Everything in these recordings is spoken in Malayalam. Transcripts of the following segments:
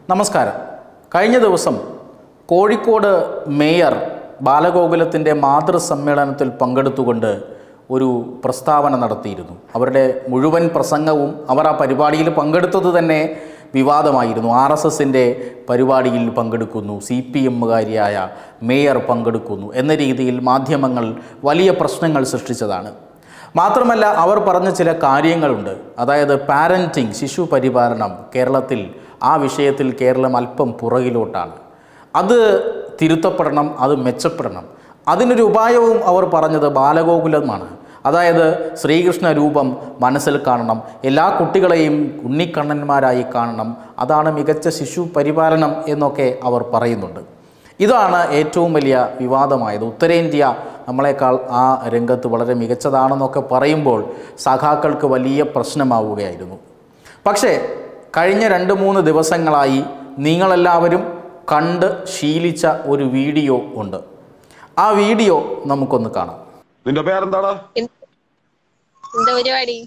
നമസ്കാരം കഴിഞ്ഞ ദിവസം കോഴിക്കോട് മേയർ ബാലഗോകുലത്തിൻ്റെ മാതൃസമ്മേളനത്തിൽ പങ്കെടുത്തുകൊണ്ട് ഒരു പ്രസ്താവന നടത്തിയിരുന്നു അവരുടെ മുഴുവൻ പ്രസംഗവും അവർ ആ പരിപാടിയിൽ പങ്കെടുത്തത് തന്നെ വിവാദമായിരുന്നു ആർ എസ് എസിൻ്റെ പരിപാടിയിൽ പങ്കെടുക്കുന്നു സി പി എമ്മുകാരിയായ മേയർ പങ്കെടുക്കുന്നു എന്ന രീതിയിൽ മാധ്യമങ്ങൾ വലിയ പ്രശ്നങ്ങൾ സൃഷ്ടിച്ചതാണ് മാത്രമല്ല അവർ പറഞ്ഞ ചില കാര്യങ്ങളുണ്ട് അതായത് പാരൻറ്റിങ് ശിശു പരിപാലനം കേരളത്തിൽ ആ വിഷയത്തിൽ കേരളം അല്പം പുറകിലോട്ടാണ് അത് തിരുത്തപ്പെടണം അത് മെച്ചപ്പെടണം അതിനൊരു ഉപായവും അവർ പറഞ്ഞത് ബാലഗോകുലമാണ് അതായത് ശ്രീകൃഷ്ണ രൂപം മനസ്സിൽ കാണണം എല്ലാ കുട്ടികളെയും ഉണ്ണിക്കണ്ണന്മാരായി കാണണം അതാണ് മികച്ച ശിശു പരിപാലനം എന്നൊക്കെ അവർ പറയുന്നുണ്ട് ഇതാണ് ഏറ്റവും വലിയ വിവാദമായത് ഉത്തരേന്ത്യ നമ്മളെക്കാൾ ആ രംഗത്ത് വളരെ മികച്ചതാണെന്നൊക്കെ പറയുമ്പോൾ സഖാക്കൾക്ക് വലിയ പ്രശ്നമാവുകയായിരുന്നു പക്ഷേ കഴിഞ്ഞ രണ്ട് മൂന്ന് ദിവസങ്ങളായി നിങ്ങളെല്ലാവരും കണ്ട് ശീലിച്ച ഒരു വീഡിയോ ഉണ്ട് ആ വീഡിയോ നമുക്കൊന്ന് കാണാം നിന്റെ പേരെന്താടാ എന്ത്- എന്താ പരിപാടി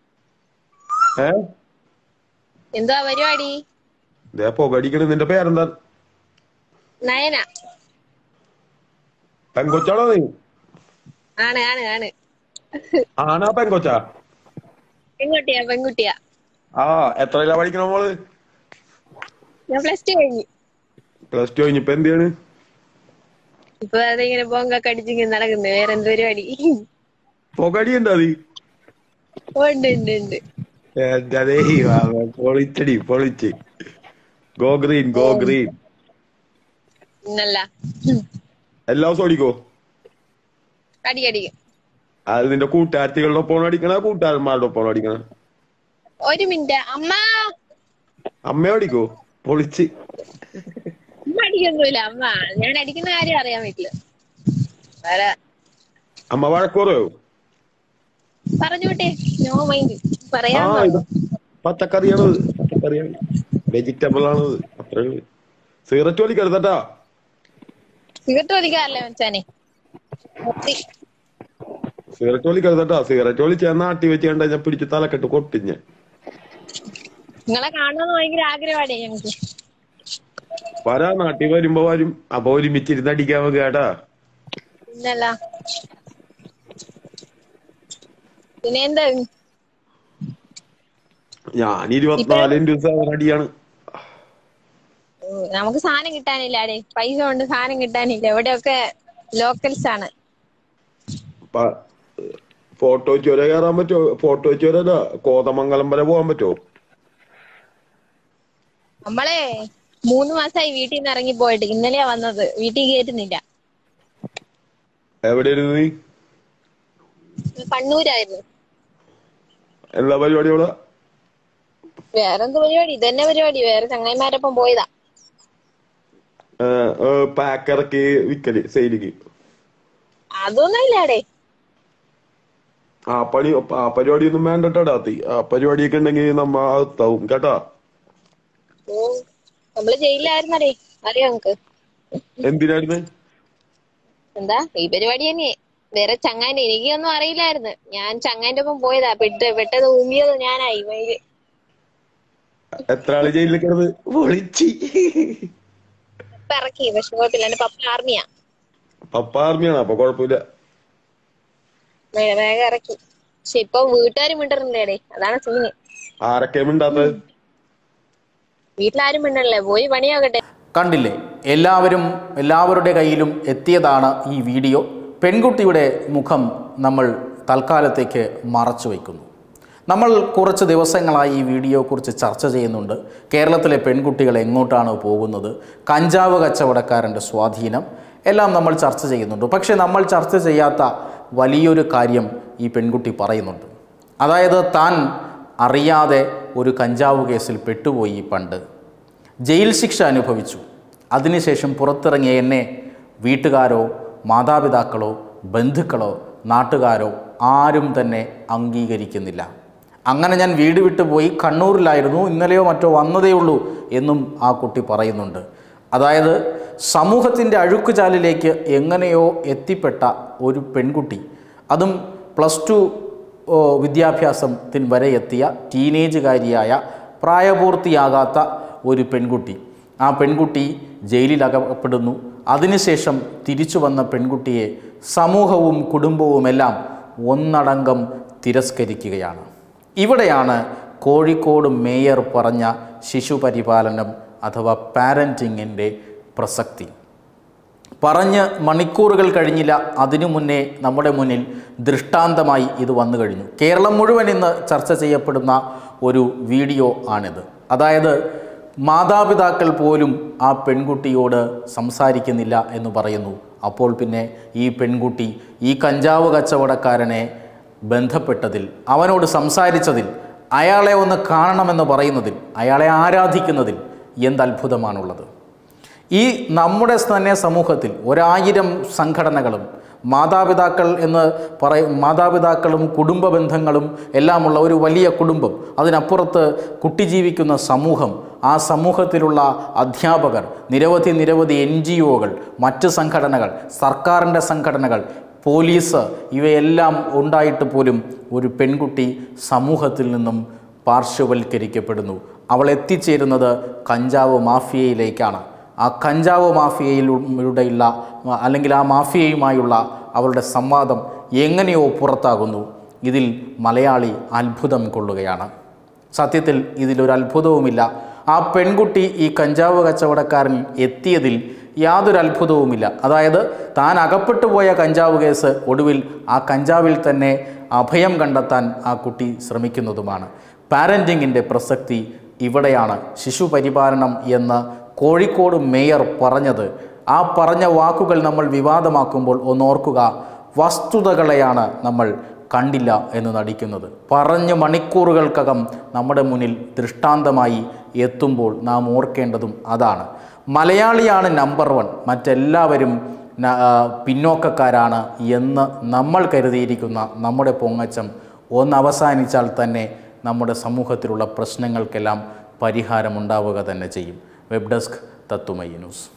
ഏ എന്താ പരിപാടി ദേ പുകടിക്കണ് നിന്റെ പേരെന്താ നയന പെങ്കൊച്ചാണോ നീ ആണ് ആണ് ആണ് ആണാ പെങ്കൊച്ചാ പെൺകുട്ടിയാ പെൺകുട്ടിയാ ആ എത്രയിലാ പഠിക്കണ മോള് ഞാൻ പ്ലസ് ടു കഴിഞ്ഞു പ്ലസ് ടു കഴിഞ്ഞിപ്പോ എന്ത് ചെയ്യാണ് ഇപ്പൊ അതിങ്ങനെ ബോങ്കൊക്കെ അടിച്ചിങ്ങനെ നടക്കുന്നു വേറെ എന്ത് പരിപാടി പുകടി ഉണ്ടാ നീ ഉണ്ട് ഉണ്ട് ഉണ്ട് എന്റെ ദൈവമേ, പൊളിച്ചടി പൊളിച്ച് ഗോ ഗ്രീൻ ഗോ ഗ്രീൻ ഇന്നല്ല എല്ലാ ദിവസവും അടിക്കോ അടി അടിക്കും അത് നിന്റെ കൂട്ടുകാരത്തികളുടെ ഒപ്പം അടിക്കണ കൂട്ടുകാരന്മാരുടെ ഒപ്പം അടിക്കണ ഒരു മിനിറ്റ് അമ്മ അമ്മ അടിക്കോ പൊളിച്ച് അമ്മ അടിക്കൊന്നുമില്ല അമ്മ ഞാൻ അടിക്കുന്ന കാര്യം അറിയാൻ പറ്റില്ല വേറെ അമ്മ വഴക്കുറയോ പറഞ്ഞോട്ടെ നോ മൈൻഡ് ആ പറയാൻ ഇത് പച്ചക്കറിയാണത് പച്ചക്കറിയാണ് വെജിറ്റബിൾ ആണത് അത്രേ ഉള്ളൂ സിഗരറ്റ് വലിക്കരുതട്ടാ സിഗരറ്റ് വലിക്കാറില്ലേ മച്ചാനെ നിർത്തി. സിഗരറ്റ് വലിക്കരുതട്ടാ സിഗരറ്റ് വലിച്ച് നാട്ടി വെച്ച് കണ്ട ഞാൻ പിടിച്ച് തലക്കെട്ട് കൊട്ടിഞ്ഞ നിങ്ങളെ കാണണമെന്ന് ഭയങ്കര ആഗ്രഹമാണ് ഞങ്ങക്ക് വരാ നാട്ടിൽ വരുമ്പോ വരും അപ്പൊ ഒരുമിച്ചിരുന്ന് അടിക്കാൻ നമുക്ക് കേട്ടാ പിന്നല്ല പിന്നെ എന്താ ഞാൻ ഇരുപത്തിനാല് ദിവസം അടിയാണ് ഉം, നമുക്ക് സാധനം കിട്ടാനില്ല അടെ പൈസ കൊണ്ട് സാധനം കിട്ടാനില്ല ഇവിടെയൊക്കെ ലോക്കൽസ് ആണ് ഫോട്ടോ വെച്ച് വരെ കയറാൻ പറ്റുമോ ഫോട്ടോ വെച്ച് വരെ കോതമംഗലം വരെ പോകാൻ പറ്റുമോ നമ്മളെ മൂന്ന് മാസമായി വീട്ടിൽ നിന്ന് ഇറങ്ങി പോയിട്ട് ഇന്നലെയാ വന്നത് വീട്ടിൽ കയറ്റുന്നില്ല എവിടെയായിരുന്നു നീ കണ്ണൂരായിരുന്നു എല്ലാ പരിപാടി ഇവിടെ വേറെന്ത് പരിപാടി ഇതന്നെ പരിപാടി വേറെ ചങ്ങായിമാരൊപ്പം പോയതാ പാക്ക് ഇറക്കി വിക്കല് സെയിലിക്ക് അതൊന്നും ഇല്ല അടെ ആ പണി ആ പരിപാടി ഒന്നും വേണ്ടട്ടാ തീ ആ പരിപാടിയൊക്കെ ഉണ്ടെങ്കിൽ നമ്മ അകത്താവും കേട്ടാ ഓ നമ്മള് ജയിലിലായിരുന്നടേ അറിയോ നമുക്ക് എന്തിനായിരുന്നു എന്താ ഈ പരിപാടി തന്നെ വേറെ ചങ്ങാന്റെ എനിക്കൊന്നും അറിയില്ലായിരുന്നു ഞാൻ ചങ്ങാന്റെ ഒപ്പം പോയതാ പെട്ട് പെട്ടത് ഊമിയത് ഞാനായി മയില് എത്ര ആള് ജയിലിൽ കിടന്ന് പൊളിച്ച് പപ്പ ഇറക്കി പക്ഷെ കുഴപ്പമില്ല എന്റെ പപ്പ ആർമിയാ പപ്പ ആർമിയാണ് അപ്പൊ കൊഴപ്പില്ല വേ- വേഗം ഇറക്കി പക്ഷെ ഇപ്പൊ വീട്ടുകാരും മിണ്ടറില്ലേടേ അതാണ് സീന് ആരൊക്കെ മിണ്ടാത്തത് വീട്ടിലാരും മിണ്ടല്ലേ പോയി പണിയാകട്ടെ കണ്ടില്ലേ എല്ലാവരും എല്ലാവരുടെ കയ്യിലും എത്തിയതാണ് ഈ വീഡിയോ പെൺകുട്ടിയുടെ മുഖം നമ്മൾ തൽക്കാലത്തേക്ക് മറച്ചു വയ്ക്കുന്നു നമ്മൾ കുറച്ച് ദിവസങ്ങളായി ഈ വീഡിയോയെക്കുറിച്ച് ചർച്ച ചെയ്യുന്നുണ്ട് കേരളത്തിലെ പെൺകുട്ടികൾ എങ്ങോട്ടാണ് പോകുന്നത് കഞ്ചാവ് കച്ചവടക്കാരൻ്റെ സ്വാധീനം എല്ലാം നമ്മൾ ചർച്ച ചെയ്യുന്നുണ്ട് പക്ഷേ നമ്മൾ ചർച്ച ചെയ്യാത്ത വലിയൊരു കാര്യം ഈ പെൺകുട്ടി പറയുന്നുണ്ട് അതായത് താൻ അറിയാതെ ഒരു കഞ്ചാവ് കേസിൽ പെട്ടുപോയി പണ്ട് ജയിൽ ശിക്ഷ അനുഭവിച്ചു അതിനുശേഷം പുറത്തിറങ്ങിയ എന്നെ വീട്ടുകാരോ മാതാപിതാക്കളോ ബന്ധുക്കളോ നാട്ടുകാരോ ആരും തന്നെ അംഗീകരിക്കുന്നില്ല അങ്ങനെ ഞാൻ വീട് വിട്ടു പോയി കണ്ണൂരിലായിരുന്നു ഇന്നലെയോ മറ്റോ വന്നതേ ഉള്ളൂ എന്നും ആ കുട്ടി പറയുന്നുണ്ട് അതായത് സമൂഹത്തിൻ്റെ അഴുക്കുചാലിലേക്ക് എങ്ങനെയോ എത്തിപ്പെട്ട ഒരു പെൺകുട്ടി അതും പ്ലസ് ടു വിദ്യാഭ്യാസത്തിന് വരെ എത്തിയ ടീനേജുകാരിയായ പ്രായപൂർത്തിയാകാത്ത ഒരു പെൺകുട്ടി ആ പെൺകുട്ടി ജയിലിൽ അകപ്പെടുന്നു അതിനുശേഷം തിരിച്ചു വന്ന പെൺകുട്ടിയെ സമൂഹവും കുടുംബവുമെല്ലാം ഒന്നടങ്കം തിരസ്കരിക്കുകയാണ് ഇവിടെയാണ് കോഴിക്കോട് മേയർ പറഞ്ഞ ശിശുപരിപാലനം അഥവാ പാരൻറ്റിങ്ങിൻ്റെ പ്രസക്തി പറഞ്ഞ് മണിക്കൂറുകൾ കഴിഞ്ഞില്ല അതിനു മുന്നേ നമ്മുടെ മുന്നിൽ ദൃഷ്ടാന്തമായി ഇത് വന്നു കഴിഞ്ഞു കേരളം മുഴുവൻ ഇന്ന് ചർച്ച ചെയ്യപ്പെടുന്ന ഒരു വീഡിയോ ആണിത് അതായത് മാതാപിതാക്കൾ പോലും ആ പെൺകുട്ടിയോട് സംസാരിക്കുന്നില്ല എന്ന് പറയുന്നു അപ്പോൾ പിന്നെ ഈ പെൺകുട്ടി ഈ കഞ്ചാവ് കച്ചവടക്കാരനെ ബന്ധപ്പെട്ടതിൽ അവനോട് സംസാരിച്ചതിൽ അയാളെ ഒന്ന് കാണണമെന്ന് പറയുന്നതിൽ അയാളെ ആരാധിക്കുന്നതിൽ എന്ത് അത്ഭുതമാണുള്ളത് ഈ നമ്മുടെ തന്നെ സമൂഹത്തിൽ ഒരായിരം സംഘടനകളും മാതാപിതാക്കൾ എന്ന് പറയും മാതാപിതാക്കളും കുടുംബ ബന്ധങ്ങളും എല്ലാമുള്ള ഒരു വലിയ കുടുംബം അതിനപ്പുറത്ത് കുട്ടി ജീവിക്കുന്ന സമൂഹം ആ സമൂഹത്തിലുള്ള അധ്യാപകർ നിരവധി നിരവധി എൻ ജി ഒകൾ മറ്റ് സംഘടനകൾ സർക്കാരിൻ്റെ സംഘടനകൾ പോലീസ് ഇവയെല്ലാം ഉണ്ടായിട്ട് പോലും ഒരു പെൺകുട്ടി സമൂഹത്തിൽ നിന്നും പാർശ്വവൽക്കരിക്കപ്പെടുന്നു അവൾ എത്തിച്ചേരുന്നത് കഞ്ചാവ് മാഫിയയിലേക്കാണ് ആ കഞ്ചാവ് മാഫിയയിലൂടെയുള്ള അല്ലെങ്കിൽ ആ മാഫിയയുമായുള്ള അവളുടെ സംവാദം എങ്ങനെയോ പുറത്താകുന്നു ഇതിൽ മലയാളി അത്ഭുതം കൊള്ളുകയാണ് സത്യത്തിൽ ഇതിലൊരു അത്ഭുതവുമില്ല ആ പെൺകുട്ടി ഈ കഞ്ചാവ് കച്ചവടക്കാരൻ എത്തിയതിൽ യാതൊരു അത്ഭുതവുമില്ല അതായത് താൻ അകപ്പെട്ടു പോയ കഞ്ചാവ് കേസ് ഒടുവിൽ ആ കഞ്ചാവിൽ തന്നെ അഭയം കണ്ടെത്താൻ ആ കുട്ടി ശ്രമിക്കുന്നതുമാണ് പാരൻറ്റിങ്ങിൻ്റെ പ്രസക്തി ഇവിടെയാണ് ശിശു പരിപാലനം എന്ന് കോഴിക്കോട് മേയർ പറഞ്ഞത് ആ പറഞ്ഞ വാക്കുകൾ നമ്മൾ വിവാദമാക്കുമ്പോൾ ഒന്നോർക്കുക വസ്തുതകളെയാണ് നമ്മൾ കണ്ടില്ല എന്ന് നടിക്കുന്നത് പറഞ്ഞ് മണിക്കൂറുകൾക്കകം നമ്മുടെ മുന്നിൽ ദൃഷ്ടാന്തമായി എത്തുമ്പോൾ നാം ഓർക്കേണ്ടതും അതാണ് മലയാളിയാണ് നമ്പർ വൺ മറ്റെല്ലാവരും ന- ആ, പിന്നോക്കക്കാരാണ് എന്ന് നമ്മൾ കരുതിയിരിക്കുന്ന നമ്മുടെ പൊങ്ങച്ചം ഒന്ന് അവസാനിച്ചാൽ തന്നെ നമ്മുടെ സമൂഹത്തിലുള്ള പ്രശ്നങ്ങൾക്കെല്ലാം പരിഹാരമുണ്ടാവുക തന്നെ ചെയ്യും വെബ് ഡെസ്ക് തത്തുമൈ ന്യൂസ്